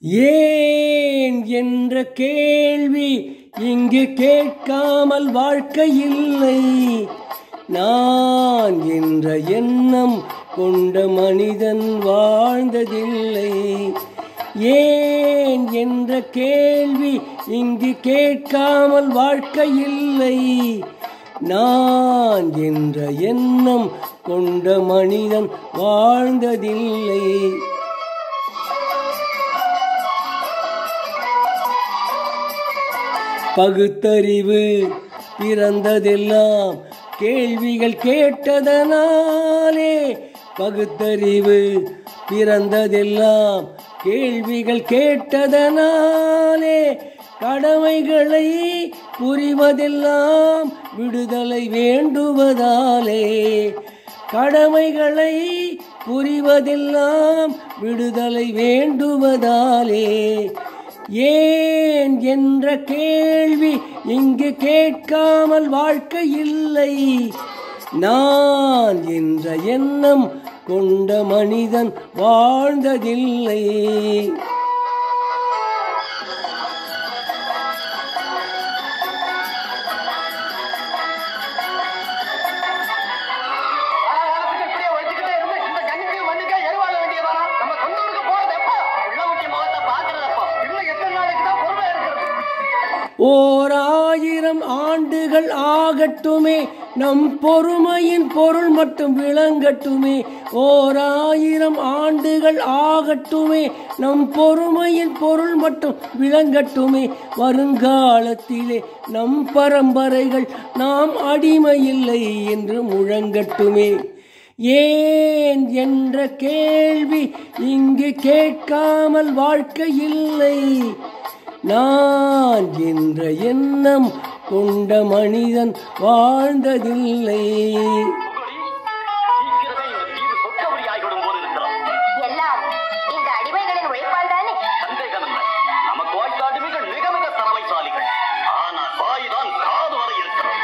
ஏன் என்ற கேள்வி இங்கு கேட்காமல் வாழ்க்கை இல்லை நான் என்ற எண்ணம் கொண்ட மனிதன் வாழ்ந்ததில்லை ஏன் என்ற கேள்வி இங்கு கேட்காமல் வாழ்க்கை இல்லை நான் என்ற எண்ணம் கொண்ட மனிதன் வாழ்ந்ததில்லை பகுத்தறிவு பிறந்ததெல்லாம் கேள்விகள் கேட்டதனாலே பகுத்தறிவு பிறந்ததெல்லாம் கேள்விகள் கேட்டதனாலே கடமைகளை புரிவதெல்லாம் விடுதலை வேண்டுவதாலே கடமைகளை புரிவதெல்லாம் விடுதலை வேண்டுவதாலே ஏன் என்ற கேள்வி இங்கு கேட்காமல் வாழ்க்கை இல்லை நான் என்ற எண்ணம் கொண்ட மனிதன் வாழ்ந்ததில்லை காலகாலத்துக்கு இப்படியே உழைச்சுக்கிட்டே இருந்து இந்த கங்கைக்கு மண்ணுக்கே எருவாக வேண்டியதானா நம்ம சொந்த ஊருக்கு போறது எப்போ உள்ள ஊட்டி முகத்தை பாக்குறது எப்போ இன்னும் எத்தனை நாளைக்கு தான் பொறுமை இருக்கிறது ஓர் ஆயிரம் ஆண்டுகள் ஆகட்டுமே நம் பொறுமையின் பொருள் மட்டும் விளங்கட்டுமே ஓர் ஆயிரம் ஆண்டுகள் ஆகட்டுமே நம் பொறுமையின் பொருள் மட்டும் விளங்கட்டுமே வருங்காலத்திலே நம் பரம்பரைகள் நாம் அடிமையில்லை என்று முழங்கட்டுமே ஏன் என்ற கேள்வி இங்கு கேட்காமல் வாழ்க்கை இல்லை நான் என்ற எண்ணம் கொண்ட மனிதன் வாழ்ந்ததில்லை சீக்கிரமே இந்த தீவு சொற்கபடி ஆகிவிடும் போது இருக்கிறோம் எல்லாம் இந்த அடிமைகளின் உழைப்பால் தானே சந்தேகம் இல்லை நமக்கு வாய்க்காட்டுமிகள் மிக மிக திறமைசாலிகள் ஆனால் வாய்தான் காது வரை இருக்கிறோம்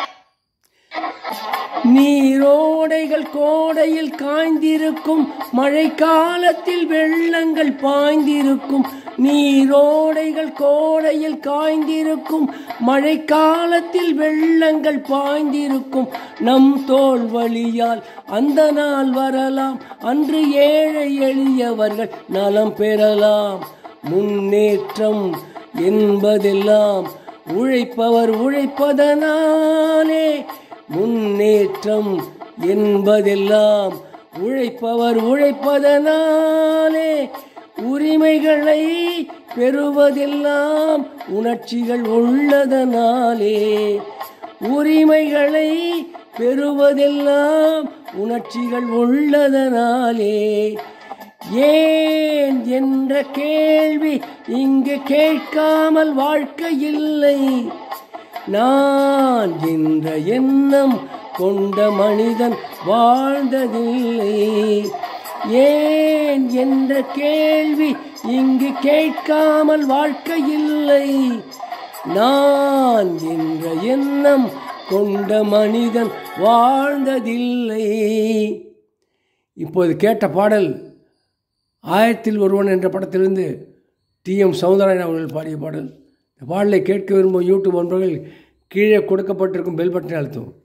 நீரோடைகள் கோடையில் காய்ந்திருக்கும் மழைக்காலத்தில் வெள்ளங்கள் பாய்ந்திருக்கும் நீரோடைகள் கோடையில் காய்ந்திருக்கும் மழைக்காலத்தில் வெள்ளங்கள் பாய்ந்திருக்கும் நம் தோல் வழியால் அந்த நாள் வரலாம் அன்று ஏழை எளியவர்கள் நலம் பெறலாம் முன்னேற்றம் என்பதெல்லாம் உழைப்பவர் உழைப்பதனாலே முன்னேற்றம் என்பதெல்லாம் உழைப்பவர் உழைப்பதனாலே உரிமைகளை பெறுவதெல்லாம் உணர்ச்சிகள் உள்ளதனாலே உரிமைகளை பெறுவதெல்லாம் உணர்ச்சிகள் உள்ளதனாலே ஏன் என்ற கேள்வி இங்கு கேட்காமல் வாழ்க்கை இல்லை நான் என்ற எண்ணம் கொண்ட மனிதன் வாழ்ந்ததில்லை ஏன் என்ற கேள்வி இங்கு கேட்காமல் வாழ்க்கை இல்லை நான் என்ற எண்ணம் கொண்ட மனிதன் வாழ்ந்ததில்லை இப்போது கேட்ட பாடல் ஆயத்தில் ஒருவன் என்ற படத்திலிருந்து டி எம் சௌந்தரராயன் அவர்கள் பாடிய பாடல் இந்த பாடலை கேட்க விரும்பும் யூடியூப் நண்பர்கள் கீழே கொடுக்கப்பட்டிருக்கும் பெல் பட்டனை அழுத்தவும்